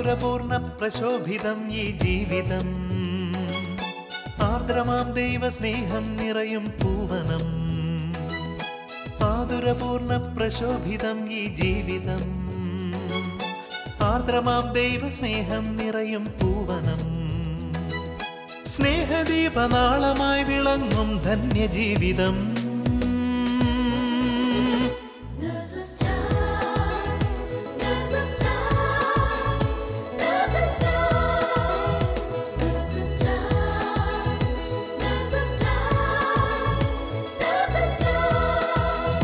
മാധുരപൂർണ പ്രശോഭിതം ഈ ജീവിതം ആർദ്രമാം ദൈവ സ്നേഹം നിറയും പൂവനം മാധുരപൂർണ പ്രശോഭിതം ഈ ജീവിതം ആർദ്രമാം ദൈവ സ്നേഹം നിറയും പൂവനം സ്നേഹദീപനാളമായി വിളങ്ങും ധന്യജീവിതം There's a star, there's a star, there's a star, there's a star, there's a star, there's a star.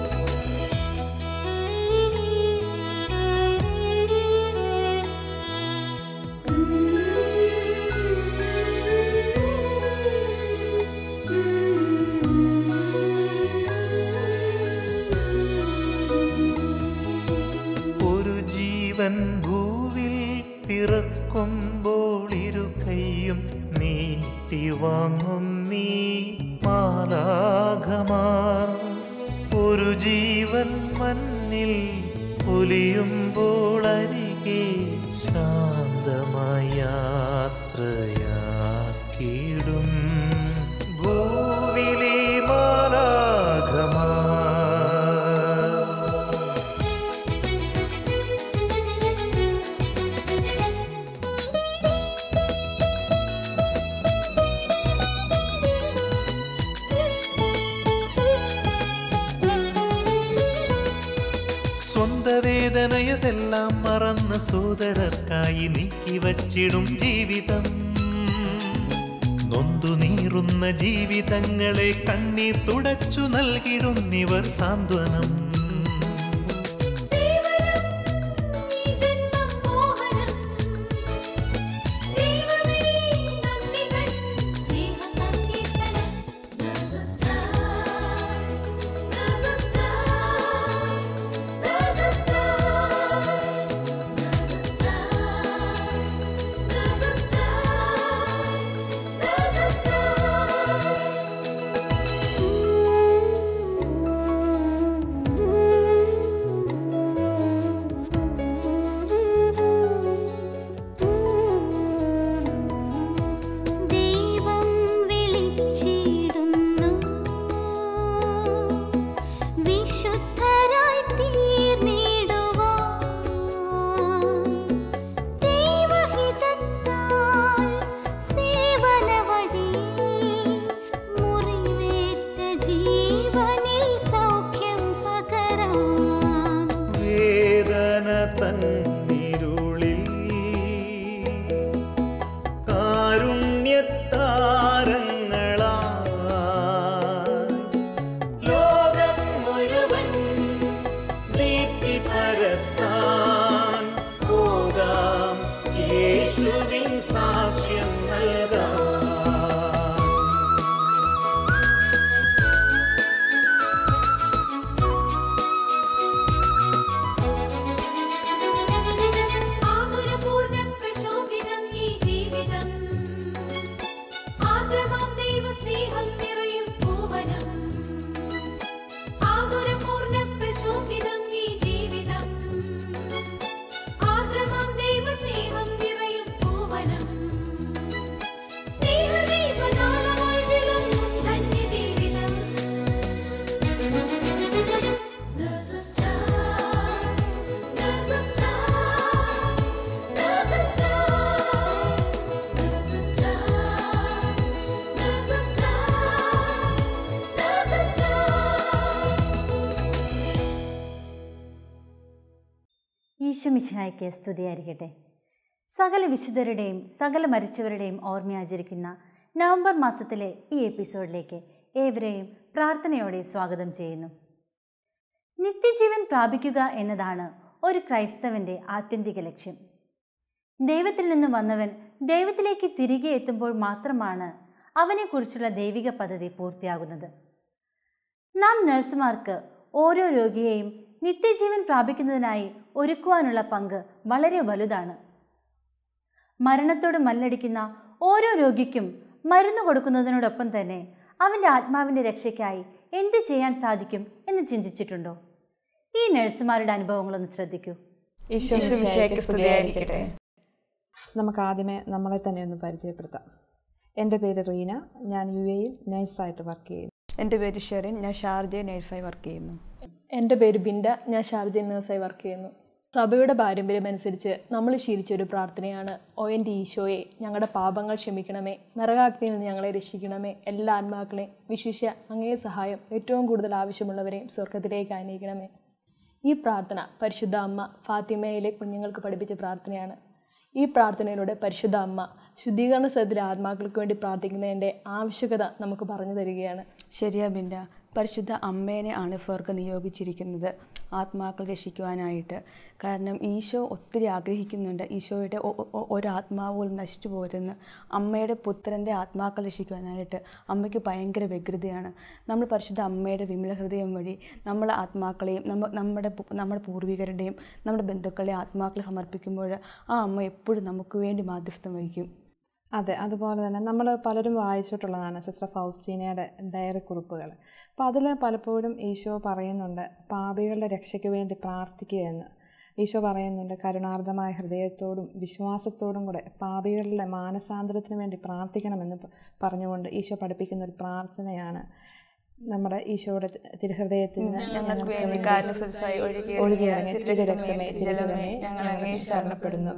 ഒരു ജീവൻ ഭൂവിൽ പിറക്കുമ്പോൾ ഇരു കൈയും നീട്ടി വാങ്ങുന്നീ മാലാഘമാർ ഒരു ജീവൻ മണ്ണിൽ പൊലിയുമ്പോൾ അരികെ ശാന്തമായ യാത്രയാക്കിയിടും ഭൂവിലെ മാലാഘമാർ സ്വന്ത വേദനയതെല്ലാം മറന്ന് സോദരർക്കായി നീക്കി വച്ചിടും ജീവിതം നൊന്തു നീറുന്ന ജീവിതങ്ങളെ കണ്ണീർ തുടച്ചു നൽകിടുന്നിവർ സാന്ത്വനം സേവനം ഈ ജന്മം മോഹനം ദൈവമേ നന്ദി തൻ സ്നേഹ സങ്കീർത്തനം There's a star, there's a star, there's a star, there's a star, there's a star, there's a star. ദൈവം വിളിച്ചിടുന്നു വിശുദ്ധരായി തീർന്നിടുവാൻ ദൈവഹിതത്താൽ സേവന വഴി മുറിവേറ്റ ജീവനിൽ സൗഖ്യം പകരാൻ വേദന തന്നിരുളിൽ കാരുണ്യത്താരങ്ങളായി ലോകം മുഴുവൻ നീട്ടി പരത്താൻ പോകാം യേശുവിൻ സാക്ഷ്യം നൽകാം ആതുരപൂർണ്ണ പ്രശോഭിതം ഈ ജീവിതം ആർദ്രമാം ദൈവസ്നേഹം നിറയും പൂവനം ആതുരപൂർണ്ണ പ്രശോഭിതം ഈ ജീവിതം ആർദ്രമാം ദൈവസ്നേഹം നിറയും പൂവനം സ്നേഹദീപനാളമായി വിളങ്ങും ധന്യജീവിതം There's a star, there's a star, there's a star, there's a star, there's a star, there's a star. ഈശോമിശിഹായ്ക്ക് സ്തുതിയായിരിക്കട്ടെ സകല വിശുദ്ധരുടെയും സകല മരിച്ചവരുടെയും ഓർമ്മയാചരിക്കുന്ന നവംബർ മാസത്തിലെ ഈ എപ്പിസോഡിലേക്ക് ഏവരെയും പ്രാർത്ഥനയോടെ സ്വാഗതം ചെയ്യുന്നു നിത്യജീവൻ പ്രാപിക്കുക എന്നതാണ് ഒരു ക്രൈസ്തവന്റെ ആത്യന്തിക ലക്ഷ്യം ദൈവത്തിൽ നിന്ന് വന്നവൻ ദൈവത്തിലേക്ക് തിരികെ എത്തുമ്പോൾ മാത്രമാണ് അവനെക്കുറിച്ചുള്ള ദൈവിക പദ്ധതി പൂർത്തിയാകുന്നത് നാം നഴ്സുമാർക്ക് ഓരോ രോഗിയെയും നിത്യജീവൻ പ്രാപിക്കുന്നതിനായി ഒരുക്കുവാനുള്ള പങ്ക് വളരെ വലുതാണ് മരണത്തോട് മല്ലടിക്കുന്ന ഓരോ രോഗിക്കും മരുന്ന് കൊടുക്കുന്നതിനോടൊപ്പം തന്നെ അവൻ്റെ ആത്മാവിൻ്റെ രക്ഷയ്ക്കായി എന്ത് ചെയ്യാൻ സാധിക്കും എന്ന് ചിന്തിച്ചിട്ടുണ്ടോ ഈ നഴ്സുമാരുടെ അനുഭവങ്ങളൊന്ന് ശ്രദ്ധിക്കൂ ഈശോ മിശിഹായ്ക്ക് സ്തുതിയായിരിക്കട്ടെ നമുക്ക് ആദ്യമേ നമ്മളെ തന്നെ ഒന്ന് പരിചയപ്പെടുത്താം എൻ്റെ പേര് റീന ഞാൻ യു എയിൽ നഴ്സായിട്ട് വർക്ക് ചെയ്യുന്നു എൻ്റെ പേര് ഷെറിൻ ഞാൻ ഷാർജയിൽ നേഴ്സായി വർക്ക് ചെയ്യുന്നു എൻ്റെ പേര് ബിൻഡ ഞാൻ ഷാർജയിൽ നേഴ്സായി വർക്ക് ചെയ്യുന്നു സഭയുടെ പാരമ്പര്യം അനുസരിച്ച് നമ്മൾ ശീലിച്ച ഒരു പ്രാർത്ഥനയാണ് ഓ എൻ്റെ ഈശോയെ ഞങ്ങളുടെ പാപങ്ങൾ ക്ഷമിക്കണമേ നരകാഗ്നിയിൽ നിന്ന് ഞങ്ങളെ രക്ഷിക്കണമേ എല്ലാ ആത്മാക്കളെയും വിശിഷ്യ അങ്ങേ സഹായം ഏറ്റവും കൂടുതൽ ആവശ്യമുള്ളവരെയും സ്വർഗത്തിലേക്ക് അനയിക്കണമേ ഈ പ്രാർത്ഥന പരിശുദ്ധ അമ്മ ഫാത്തിമയിലെ കുഞ്ഞുങ്ങൾക്ക് പഠിപ്പിച്ച പ്രാർത്ഥനയാണ് ഈ പ്രാർത്ഥനയിലൂടെ പരിശുദ്ധ അമ്മ ശുദ്ധീകരണ സ്ഥലത്തിലെ ആത്മാക്കൾക്ക് വേണ്ടി പ്രാർത്ഥിക്കുന്നതിൻ്റെ ആവശ്യകത നമുക്ക് പറഞ്ഞു തരികയാണ് ശരിയാ ബിൻഡ പരിശുദ്ധ അമ്മേനെ ആണ് ഫെർക്ക് നിയോഗിച്ചിരിക്കുന്നത് ആത്മാക്കൾ രക്ഷിക്കുവാനായിട്ട് കാരണം ഈശോ ഒത്തിരി ആഗ്രഹിക്കുന്നുണ്ട് ഈശോയുടെ ഒ- ഒ- ഒരാത്മാവ് പോലും നശിച്ചു പോരുന്ന് അമ്മയുടെ പുത്രൻ്റെ ആത്മാക്കൾ രക്ഷിക്കുവാനായിട്ട് അമ്മയ്ക്ക് ഭയങ്കര വ്യഗ്രതയാണ് നമ്മൾ പരിശുദ്ധ അമ്മയുടെ വിമല ഹൃദയം വഴി നമ്മളെ ആത്മാക്കളെയും നമ്മ നമ്മുടെ പു- നമ്മുടെ പൂർവികരുടെയും നമ്മുടെ ബന്ധുക്കളെയും ആത്മാക്കളെ സമർപ്പിക്കുമ്പോൾ ആ അമ്മ എപ്പോഴും നമുക്ക് വേണ്ടി മാധ്യസ്ഥം വഹിക്കും അതെ അതുപോലെ തന്നെ നമ്മൾ പലരും വായിച്ചിട്ടുള്ളതാണ് സിസ്റ്റർ ഫൗസ്റ്റീനയുടെ ഡയറി കുറിപ്പുകൾ അപ്പോൾ അതിൽ പലപ്പോഴും ഈശോ പറയുന്നുണ്ട് പാപികളുടെ രക്ഷയ്ക്ക് വേണ്ടി പ്രാർത്ഥിക്കുക എന്ന് ഈശോ പറയുന്നുണ്ട് കരുണാർദ്ദമായ ഹൃദയത്തോടും വിശ്വാസത്തോടും കൂടെ പാപികളുടെ മാനസാന്തരത്തിന് വേണ്ടി പ്രാർത്ഥിക്കണമെന്ന് പ- പറഞ്ഞുകൊണ്ട് ഈശോ പഠിപ്പിക്കുന്ന ഒരു പ്രാർത്ഥനയാണ് നമ്മുടെ ഈശോയുടെ തിരുഹൃദയത്തിൽ നിന്ന് ഞങ്ങൾക്ക് വേണ്ടി കാരണഫലസായി ഒഴുകിയിറങ്ങിയ ഒഴുകിയിറങ്ങിയ തിരുരക്തമേ, തിരുരക്തമേ, തിരുജലമേ, തിരുജലമേ, ഞങ്ങൾ അങ്ങേ ഞങ്ങൾ ശരണപ്പെടുന്നു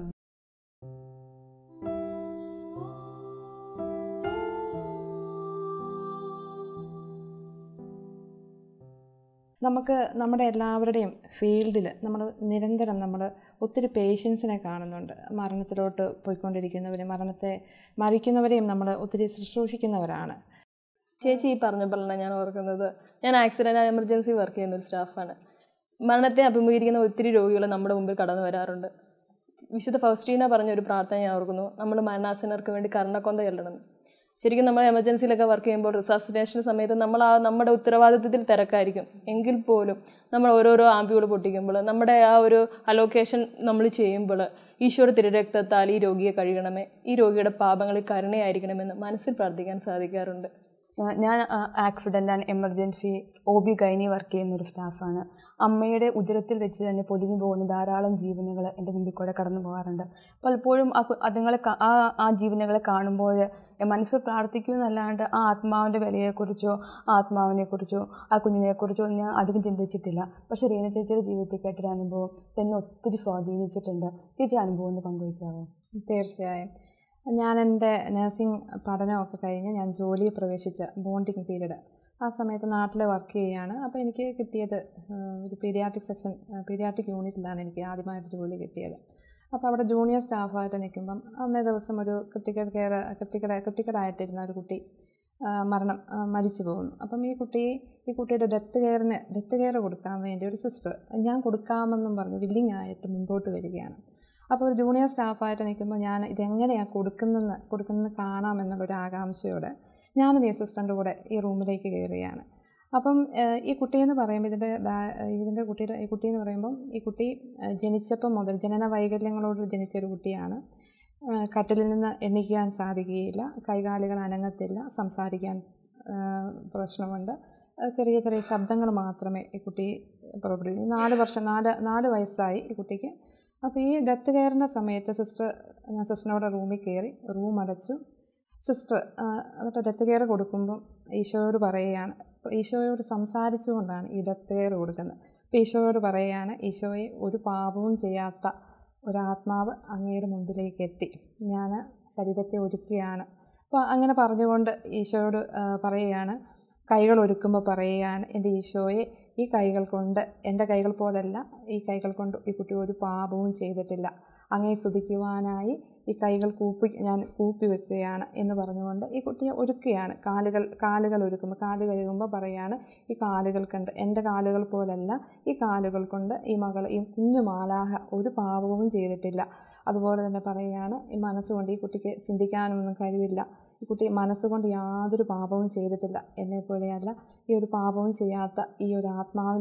നമുക്ക് നമ്മുടെ എല്ലാവരുടെയും ഫീൽഡിൽ നമ്മൾ നിരന്തരം നമ്മൾ ഒത്തിരി പേഷ്യൻസിനെ കാണുന്നുണ്ട് മരണത്തിലോട്ട് പോയിക്കൊണ്ടിരിക്കുന്നവരും മരണത്തെ മരിക്കുന്നവരെയും നമ്മൾ ഒത്തിരി ശുശ്രൂഷിക്കുന്നവരാണ് ചേച്ചി ഈ പറഞ്ഞപ്പോഴാണ് ഞാൻ ഓർക്കുന്നത് ഞാൻ ആക്സിഡൻ്റ് ആൻഡ് എമർജൻസി വർക്ക് ചെയ്യുന്ന ഒരു സ്റ്റാഫാണ് മരണത്തെ അഭിമുഖീകരിക്കുന്ന ഒത്തിരി രോഗികൾ നമ്മുടെ മുമ്പിൽ കടന്നു വരാറുണ്ട് വിശുദ്ധ ഫൗസ്റ്റീന പറഞ്ഞ ഒരു പ്രാർത്ഥന ഞാൻ ഓർക്കുന്നു നമ്മൾ മരണാസനർക്ക് വേണ്ടി കർണക്കൊന്ത ചെല്ലണം ശരിക്കും നമ്മൾ എമർജൻസിയിലൊക്കെ വർക്ക് ചെയ്യുമ്പോൾ റിസാസിനേഷൻ സമയത്ത് നമ്മൾ ആ നമ്മുടെ ഉത്തരവാദിത്തത്തിൽ തിരക്കായിരിക്കും എങ്കിൽ പോലും നമ്മൾ ഓരോരോ ആംബികൾ പൊട്ടിക്കുമ്പോൾ നമ്മുടെ ആ ഒരു അലോക്കേഷൻ നമ്മൾ ചെയ്യുമ്പോൾ ഈശ്വര തിരുരക്തത്താൽ ഈ രോഗിയെ കഴുകണമേ ഈ രോഗിയുടെ പാപങ്ങളിൽ കരുണയായിരിക്കണമെന്ന് മനസ്സിൽ പ്രാർത്ഥിക്കാൻ സാധിക്കാറുണ്ട് ഞാ- ഞാൻ accident and emergency O B gynae work ചെയ്യുന്ന ഒരു സ്റ്റാഫാണ് അമ്മയുടെ ഉദരത്തിൽ വെച്ച് തന്നെ പൊലിഞ്ഞു പോകുന്ന ധാരാളം ജീവനുകൾ എൻ്റെ മുമ്പിൽ കൂടെ കടന്നു പോകാറുണ്ട് പലപ്പോഴും ആ കു- അതുങ്ങളെ കാ- ആ ആ ജീവനുകളെ കാണുമ്പോൾ മനസ്സിൽ പ്രാർത്ഥിക്കുമെന്നല്ലാണ്ട് ആ ആത്മാവിൻ്റെ വിലയെക്കുറിച്ചോ ആ ആത്മാവിനെക്കുറിച്ചോ ആ കുഞ്ഞിനെക്കുറിച്ചോ ഞാൻ അധികം ചിന്തിച്ചിട്ടില്ല പക്ഷേ റീന ചേച്ചിയുടെ ജീവിതത്തിൽ കേട്ടൊരു അനുഭവം തന്നെ ഒത്തിരി സ്വാധീനിച്ചിട്ടുണ്ട് ചേച്ചി അനുഭവം ഒന്ന് പങ്കുവയ്ക്കാമോ തീർച്ചയായും ഞാൻ എൻ്റെ നഴ്സിംഗ് പഠനമൊക്കെ കഴിഞ്ഞ് ഞാൻ ജോലിയിൽ പ്രവേശിച്ച ബോണ്ടിങ് പീരീഡ് ആ സമയത്ത് നാട്ടിൽ വർക്ക് ചെയ്യുകയാണ് അപ്പോൾ എനിക്ക് കിട്ടിയത് ആ, ഒരു പീഡിയാട്രിക് സെക്ഷൻ പീഡിയാട്രിക് യൂണിറ്റിലാണ് എനിക്ക് ആദ്യമായിട്ട് ജോലി കിട്ടിയത് അപ്പോൾ അവിടെ ജൂനിയർ സ്റ്റാഫായിട്ട് നിൽക്കുമ്പം അന്നേ ദിവസം ഒരു ക്രിട്ടിക്കൽ കെയർ ക്രിട്ടിക്കൽ ക്രിട്ടിക്കലായിട്ടിരുന്ന ഒരു കുട്ടി ആ, മരണം ആ, മരിച്ചു പോകുന്നു അപ്പം ഈ കുട്ടി ഈ കുട്ടിയുടെ ഡെത്ത് കെയറിന് ഡെത്ത് കെയർ കൊടുക്കാൻ വേണ്ടി ഒരു സിസ്റ്റർ ഞാൻ കൊടുക്കാമെന്നും പറഞ്ഞ് വില്ലിങ് ആയിട്ട് മുമ്പോട്ട് വരികയാണ് അപ്പോൾ ഒരു ജൂനിയർ സ്റ്റാഫായിട്ട് നിൽക്കുമ്പോൾ ഞാൻ ഇതെങ്ങനെയാണ് കൊടുക്കുന്നതെന്ന് കൊടുക്കുന്നത് കാണാമെന്നുള്ളൊരു ആകാംക്ഷയോടെ ഞാനും ഈ അസിസ്റ്റൻ്റ് കൂടെ ഈ റൂമിലേക്ക് കയറുകയാണ് അപ്പം ഏഹ്, ഈ കുട്ടിയെന്ന് പറയുമ്പോൾ ഇതിൻ്റെ ബാ- ഇതിൻ്റെ കുട്ടിയുടെ ഈ കുട്ടി എന്ന് പറയുമ്പം ഈ കുട്ടി ഏഹ്, ജനിച്ചപ്പം മുതൽ ജനന വൈകല്യങ്ങളോട് ജനിച്ച ഒരു കുട്ടിയാണ് ഏഹ്, കട്ടിലിൽ നിന്ന് എണ്ണിക്കാൻ സാധിക്കുകയില്ല കൈകാലുകൾ അനങ്ങത്തില്ല സംസാരിക്കാൻ ഏഹ്, പ്രശ്നമുണ്ട് ഏഹ്, ചെറിയ ചെറിയ ശബ്ദങ്ങൾ മാത്രമേ ഈ കുട്ടി പുറപ്പെടുകയുള്ളൂ നാല് വർഷം നാല് നാല് വയസ്സായി ഈ കുട്ടിക്ക് അപ്പോൾ ഈ ഡെത്ത് കെയറിൻ്റെ സമയത്ത് സിസ്റ്റർ ഞാൻ സിസ്റ്ററിനോട് റൂമിൽ കയറി റൂം അടച്ചു സിസ്റ്റർ എന്നിട്ട് ഡെത്ത് കെയർ കൊടുക്കുമ്പം ഈശോയോട് പറയുകയാണ് അപ്പോൾ ഈശോയോട് സംസാരിച്ചുകൊണ്ടാണ് ഈ ഡെത്ത് കെയർ കൊടുക്കുന്നത് അപ്പോൾ ഈശോയോട് പറയുകയാണ് ഈശോയെ ഒരു പാപവും ചെയ്യാത്ത ഒരാത്മാവ് അങ്ങയുടെ മുമ്പിലേക്ക് എത്തി ഞാൻ ശരീരത്തെ ഒരുക്കുകയാണ് അപ്പോൾ അങ്ങനെ പറഞ്ഞുകൊണ്ട് ഈശോയോട് ആ, പറയുകയാണ് കൈകൾ ഒരുക്കുമ്പോൾ പറയുകയാണ് എൻ്റെ ഈശോയെ ഈ കൈകൾ കൊണ്ട് എൻ്റെ കൈകൾ പോലല്ല ഈ കൈകൾ കൊണ്ട് ഈ കുട്ടി ഒരു പാപവും ചെയ്തിട്ടില്ല അങ്ങേ സ്തുതിക്കുവാനായി ഈ കൈകൾ കൂപ്പി ഞാൻ കൂപ്പി വെക്കുകയാണ് എന്ന് പറഞ്ഞുകൊണ്ട് ഈ കുട്ടിയെ ഒരുക്കുകയാണ് കാലുകൾ കാലുകൾ ഒരുക്കുമ്പോൾ കാല് കഴുകുമ്പോൾ പറയാണ് ഈ കാലുകൾ കണ്ട് എൻ്റെ കാലുകൾ പോലല്ല ഈ കാലുകൾ കൊണ്ട് ഈ മകൾ ഈ കുഞ്ഞു മാലാഹ ഒരു പാപവും ചെയ്തിട്ടില്ല അതുപോലെ തന്നെ പറയുകയാണ് ഈ മനസ്സുകൊണ്ട് ഈ കുട്ടിക്ക് ചിന്തിക്കാനൊന്നും കഴിവില്ല ഈ കുട്ടി മനസ്സുകൊണ്ട് യാതൊരു പാപവും ചെയ്തിട്ടില്ല എന്നെ പോലെയല്ല ഈ ഒരു പാപവും ചെയ്യാത്ത ഈ ഒരു ആത്മാവിനെ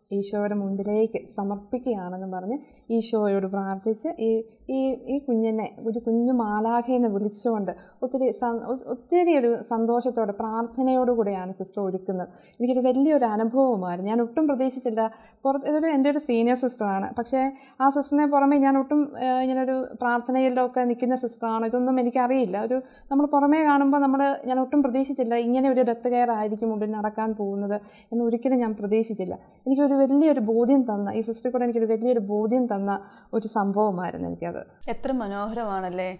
ഈശോയുടെ മുമ്പിലേക്ക് സമർപ്പിക്കുകയാണെന്ന് പറഞ്ഞ് ഈശോയോട് പ്രാർത്ഥിച്ച് ഈ ഈ ഈ കുഞ്ഞിനെ ഒരു കുഞ്ഞു മാലാഖയെന്ന് വിളിച്ചുകൊണ്ട് ഒത്തിരി സ- ഒ- ഒത്തിരി ഒരു സന്തോഷത്തോടെ പ്രാർത്ഥനയോടുകൂടിയാണ് സിസ്റ്റർ ഒരുക്കുന്നത് എനിക്കൊരു വലിയൊരു അനുഭവമായിരുന്നു ഞാൻ ഒട്ടും പ്രതീക്ഷിച്ചില്ല പുറത്ത് ഇതൊരു എൻ്റെ ഒരു സീനിയർ സിസ്റ്ററാണ് പക്ഷേ ആ സിസ്റ്ററിനെ പുറമെ ഞാൻ ഒട്ടും ഏഹ്, ഇങ്ങനൊരു പ്രാർത്ഥനയിലൊക്കെ നിൽക്കുന്ന സിസ്റ്ററാണ് ഇതൊന്നും എനിക്കറിയില്ല ഒരു നമ്മൾ പുറമേ കാണുമ്പോൾ നമ്മൾ ഞാൻ ഒട്ടും പ്രതീക്ഷിച്ചില്ല ഇങ്ങനെ ഒരു ഡെത്ത് കെയർ ആയിരിക്കും ഉള്ളിൽ നടക്കാൻ പോകുന്നത് എന്ന് ഒരിക്കലും ഞാൻ പ്രതീക്ഷിച്ചില്ല എനിക്കൊരു വലിയൊരു ബോധ്യം തന്ന ഈ സിസ്റ്ററിൽ കൂടെ എനിക്കൊരു വലിയൊരു ബോധ്യം തന്ന ഒരു സംഭവമായിരുന്നു എനിക്കത് എത്ര മനോഹരമാണല്ലേ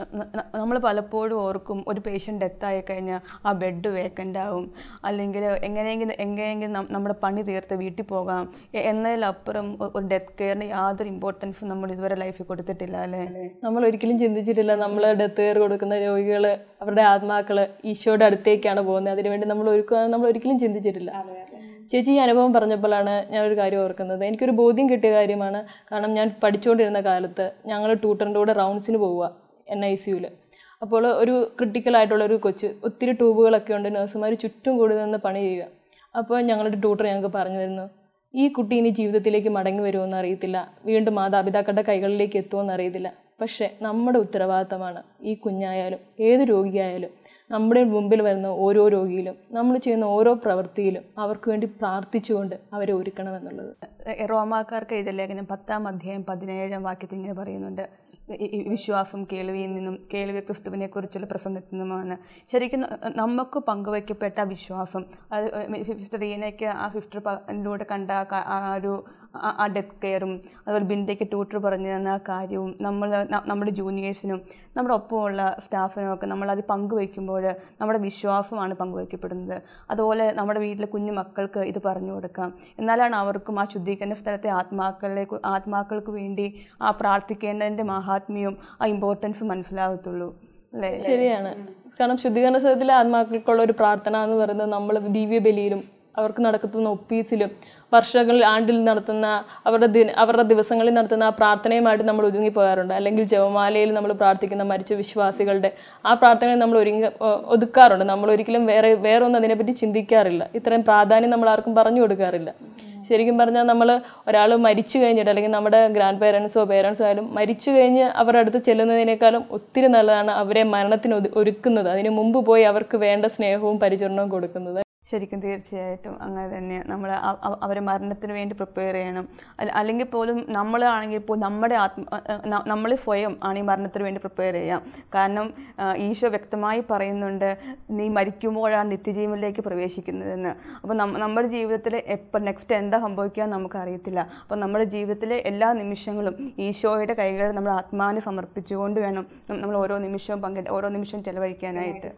നമ്മൾ പലപ്പോഴും ഓർക്കും ഒരു പേഷ്യൻ്റ് ഡെത്തായി കഴിഞ്ഞാൽ ആ ബെഡ് വേക്കൻ്റ് ആവും അല്ലെങ്കിൽ എങ്ങനെയെങ്കിലും എങ്ങനെയെങ്കിലും നം- നമ്മുടെ പണി തീർത്ത് വീട്ടിൽ പോകാം എ- എന്നതിലപ്പുറം ഒ- ഒരു ഡെത്ത് കെയറിന് യാതൊരു ഇമ്പോർട്ടൻസും നമ്മൾ ഇതുവരെ ലൈഫിൽ കൊടുത്തിട്ടില്ല അല്ലേ നമ്മൾ ഒരിക്കലും ചിന്തിച്ചിട്ടില്ല നമ്മൾ ഡെത്ത് കെയർ കൊടുക്കുന്ന രോഗികൾ അവരുടെ ആത്മാക്കൾ ഈശോയുടെ അടുത്തേക്കാണ് പോകുന്നത് അതിനുവേണ്ടി നമ്മൾ ഒരുക്കുക നമ്മൾ ഒരിക്കലും ചിന്തിച്ചിട്ടില്ല ചേച്ചി ഈ അനുഭവം പറഞ്ഞപ്പോഴാണ് ഞാനൊരു കാര്യം ഓർക്കുന്നത് എനിക്കൊരു ബോധ്യം കിട്ടിയ കാര്യമാണ് കാരണം ഞാൻ പഠിച്ചുകൊണ്ടിരുന്ന കാലത്ത് ഞങ്ങൾ ട്യൂട്ടറിൻ്റെ കൂടെ റൗണ്ട്സിന് പോവുക എൻ ഐ സിയുയിൽ അപ്പോൾ ഒരു ക്രിട്ടിക്കൽ ആയിട്ടുള്ള ഒരു കൊച്ച് ഒത്തിരി ട്യൂബുകളൊക്കെ ഉണ്ട് നഴ്സുമാർ ചുറ്റും കൂടി നിന്ന് പണി ചെയ്യുക അപ്പോൾ ഞങ്ങളുടെ ട്യൂട്ടർ ഞങ്ങൾക്ക് പറഞ്ഞു തരുന്നു ഈ കുട്ടി ഇനി ജീവിതത്തിലേക്ക് മടങ്ങി വരുമെന്ന് അറിയത്തില്ല വീണ്ടും മാതാപിതാക്കളുടെ കൈകളിലേക്ക് എത്തുമെന്ന് അറിയത്തില്ല പക്ഷേ നമ്മുടെ ഉത്തരവാദിത്തമാണ് ഈ കുഞ്ഞായാലും ഏത് രോഗിയായാലും നമ്മുടെ മുമ്പിൽ വരുന്ന ഓരോ രോഗിയിലും നമ്മൾ ചെയ്യുന്ന ഓരോ പ്രവൃത്തിയിലും അവർക്ക് വേണ്ടി പ്രാർത്ഥിച്ചുകൊണ്ട് അവരെ ഒരുക്കണമെന്നുള്ളത് എ- റോമാക്കാർക്ക് എഴുതിയ ലേഖനം പത്താം അധ്യായം പതിനേഴാം വാക്യത്തിൽ ഇങ്ങനെ പറയുന്നുണ്ട് ഈ- ഈ വിശ്വാസം കേൾവിയിൽ നിന്നും കേൾവി ക്രിസ്തുവിനെ കുറിച്ചുള്ള പ്രസംഗത്തിൽ നിന്നുമാണ് ശരിക്കും ന- നമുക്ക് പങ്കുവയ്ക്കപ്പെട്ട ആ വിശ്വാസം അത് ഫിഫ്റ്റ് റീനയ്ക്ക് ആ ഫിഫ്റ്റ് ലൂടെ കണ്ട ആ ക- ആ ഒരു ആ- ആ ഡെത്ത് കെയറും അതുപോലെ ബിൻഡയ്ക്ക് ട്യൂട്ടർ പറഞ്ഞു തന്ന ആ കാര്യവും നമ്മൾ ന- നമ്മുടെ ജൂനിയേഴ്സിനും നമ്മുടെ ഒപ്പമുള്ള സ്റ്റാഫിനും ഒക്കെ നമ്മളത് പങ്കുവയ്ക്കുമ്പോൾ നമ്മുടെ വിശ്വാസമാണ് പങ്കുവയ്ക്കപ്പെടുന്നത് അതുപോലെ നമ്മുടെ വീട്ടിലെ കുഞ്ഞു മക്കൾക്ക് ഇത് പറഞ്ഞു കൊടുക്കാം എന്നാലാണ് അവർക്കും ആ ശുദ്ധീകരണ സ്ഥലത്തെ ആത്മാക്കളിലേക്ക് ആത്മാക്കൾക്ക് വേണ്ടി ആ പ്രാർത്ഥിക്കേണ്ടതിൻ്റെ മഹാത്മ്യവും ആ ഇമ്പോർട്ടൻസും മനസ്സിലാകത്തുള്ളൂ അല്ലേ ശരിയാണ് കാരണം ശുദ്ധീകരണ സ്ഥലത്തിലെ ആത്മാക്കൾക്കുള്ള ഒരു പ്രാർത്ഥന എന്ന് പറയുന്നത് നമ്മൾ ദിവ്യ ബലിയിലും അവർക്ക് നടക്കുന്ന ഒപ്പീസിലും വർഷങ്ങളിൽ ആണ്ടിൽ നടത്തുന്ന അവരുടെ ദിന അവരുടെ ദിവസങ്ങളിൽ നടത്തുന്ന ആ പ്രാർത്ഥനയുമായിട്ട് നമ്മൾ ഒതുങ്ങി പോകാറുണ്ട് അല്ലെങ്കിൽ ജപമാലയിൽ നമ്മൾ പ്രാർത്ഥിക്കുന്ന മരിച്ച വിശ്വാസികളുടെ ആ പ്രാർത്ഥനയിൽ നമ്മൾ ഒരുങ്ങി ഒ- ഒതുക്കാറുണ്ട് നമ്മൾ ഒരിക്കലും വേറെ വേറെ ഒന്നും അതിനെപ്പറ്റി ചിന്തിക്കാറില്ല ഇത്രയും പ്രാധാന്യം നമ്മൾ ആർക്കും പറഞ്ഞു കൊടുക്കാറില്ല ശരിക്കും പറഞ്ഞാൽ നമ്മൾ ഒരാൾ മരിച്ചു കഴിഞ്ഞിട്ട് അല്ലെങ്കിൽ നമ്മുടെ ഗ്രാൻഡ് പേരൻസോ പേരൻസോ ആയാലും മരിച്ചു കഴിഞ്ഞ് അവരുടെ അടുത്ത് ചെല്ലുന്നതിനേക്കാളും ഒത്തിരി നല്ലതാണ് അവരെ മരണത്തിന് ഒതു- ഒരുക്കുന്നത് അതിന് മുമ്പ് പോയി അവർക്ക് വേണ്ട സ്നേഹവും പരിചരണവും കൊടുക്കുന്നത് ശരിക്കും തീർച്ചയായിട്ടും അങ്ങനെ തന്നെ നമ്മൾ അവരെ മരണത്തിന് വേണ്ടി പ്രിപ്പയർ ചെയ്യണം അല്ല- അല്ലെങ്കിൽ പോലും നമ്മളാണെങ്കിൽ പോലും നമ്മുടെ ആത്മ നമ്മൾ സ്വയം ആണ് ഈ മരണത്തിന് വേണ്ടി പ്രിപ്പയർ ചെയ്യാം കാരണം ആ, ഈശോ വ്യക്തമായി പറയുന്നുണ്ട് നീ മരിക്കുമ്പോഴാണ് നിത്യജീവനിലേക്ക് പ്രവേശിക്കുന്നതെന്ന് അപ്പോൾ നമ്മുടെ ജീവിതത്തിൽ എപ്പോൾ നെക്സ്റ്റ് എന്താ സംഭവിക്കുക എന്ന് നമുക്ക് അറിയത്തില്ല അപ്പോൾ നമ്മുടെ ജീവിതത്തിലെ എല്ലാ നിമിഷങ്ങളും ഈശോയുടെ കൈകൾ നമ്മൾ ആത്മാവിനെ സമർപ്പിച്ചുകൊണ്ട് വേണം നം- നമ്മൾ ഓരോ നിമിഷവും പങ്കെടു ഓരോ നിമിഷവും ചെലവഴിക്കാനായിട്ട്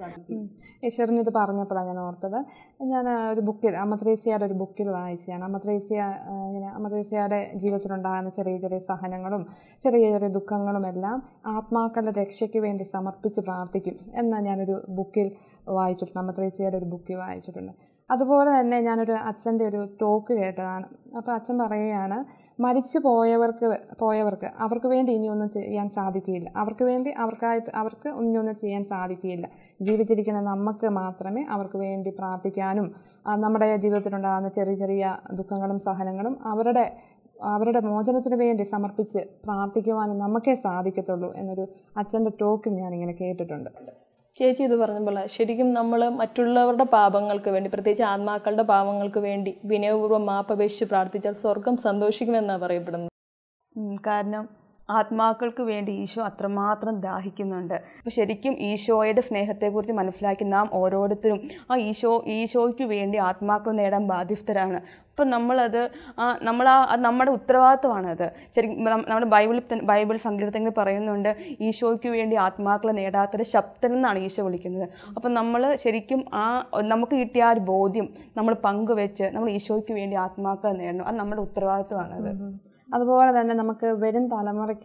ഈശ്വരൻ ഇത് പറഞ്ഞപ്പോഴാണ് ഞാൻ ഓർത്തത് ഞാൻ ആ, ഒരു ബുക്കിൽ അമത്രേസ്യയുടെ ഒരു ബുക്കിൽ വായിച്ചതാണ് അമത്രേസ്യ ആ, ഇങ്ങനെ അമത്രേസ്യയുടെ ജീവിതത്തിലുണ്ടാകുന്ന ചെറിയ ചെറിയ സഹനങ്ങളും ചെറിയ ചെറിയ ദുഃഖങ്ങളും എല്ലാം ആത്മാക്കളുടെ രക്ഷയ്ക്ക് വേണ്ടി സമർപ്പിച്ച് പ്രാർത്ഥിക്കും എന്ന് ഞാനൊരു ബുക്കിൽ വായിച്ചിട്ടുണ്ട് അമത്രേസ്യയുടെ ഒരു ബുക്കിൽ വായിച്ചിട്ടുണ്ട് അതുപോലെ തന്നെ ഞാനൊരു അച്ഛൻ്റെ ഒരു ടോക്ക് കേട്ടതാണ് അപ്പോൾ അച്ഛൻ പറയുകയാണ് മരിച്ചു പോയവർക്ക് പോയവർക്ക് അവർക്ക് വേണ്ടി ഇനിയൊന്നും ചെയ്യാൻ സാധിക്കുകയില്ല അവർക്ക് വേണ്ടി അവർക്കായിട്ട് അവർക്ക് ഇനിയൊന്നും ചെയ്യാൻ സാധിക്കുകയില്ല ജീവിച്ചിരിക്കുന്ന നമുക്ക് മാത്രമേ അവർക്ക് വേണ്ടി പ്രാർത്ഥിക്കാനും ആ, നമ്മുടെ ജീവിതത്തിലുണ്ടാകുന്ന ചെറിയ ചെറിയ ദുഃഖങ്ങളും സഹനങ്ങളും അവരുടെ അവരുടെ മോചനത്തിന് വേണ്ടി സമർപ്പിച്ച് പ്രാർത്ഥിക്കുവാനും നമുക്കേ സാധിക്കത്തുള്ളൂ എന്നൊരു അച്ഛൻ്റെ ടോക്കിൽ ഞാനിങ്ങനെ കേട്ടിട്ടുണ്ട് ചേച്ചി ഇത് പറഞ്ഞപ്പോൾ ശരിക്കും നമ്മൾ മറ്റുള്ളവരുടെ പാപങ്ങൾക്ക് വേണ്ടി പ്രത്യേകിച്ച് ആത്മാക്കളുടെ പാപങ്ങൾക്ക് വേണ്ടി വിനയപൂർവ്വം മാപ്പപേക്ഷിച്ച് പ്രാർത്ഥിച്ചാൽ സ്വർഗം സന്തോഷിക്കുമെന്നാണ് പറയപ്പെടുന്നത് ഉം, കാരണം ആത്മാക്കൾക്ക് വേണ്ടി ഈശോ അത്രമാത്രം ദാഹിക്കുന്നുണ്ട് അപ്പോൾ ശരിക്കും ഈശോയുടെ സ്നേഹത്തെക്കുറിച്ച് മനസ്സിലാക്കി നാം ഓരോരുത്തരും ആ ഈശോ ഈശോയ്ക്ക് വേണ്ടി ആത്മാക്കൾ നേടാൻ ബാധ്യസ്ഥരാണ് അപ്പം നമ്മളത് ആ നമ്മൾ ആ അത് നമ്മുടെ ഉത്തരവാദിത്തമാണത് ശരിക്കും നം- നമ്മുടെ ബൈബിളിൽ തന്നെ- ബൈബിൾ സങ്കീർത്തനങ്ങൾ പറയുന്നുണ്ട് ഈശോയ്ക്ക് വേണ്ടി ആത്മാക്കളെ നേടാത്തൊരു ശബ്ദൻ എന്നാണ് ഈശോ വിളിക്കുന്നത് അപ്പം നമ്മൾ ശരിക്കും ആ നമുക്ക് കിട്ടിയ ആ ഒരു ബോധ്യം നമ്മൾ പങ്കുവെച്ച് നമ്മൾ ഈശോയ്ക്ക് വേണ്ടി ആത്മാക്കളെ നേടണം അത് നമ്മുടെ ഉത്തരവാദിത്തമാണത് അതുപോലെ തന്നെ നമുക്ക് വരും തലമുറയ്ക്ക്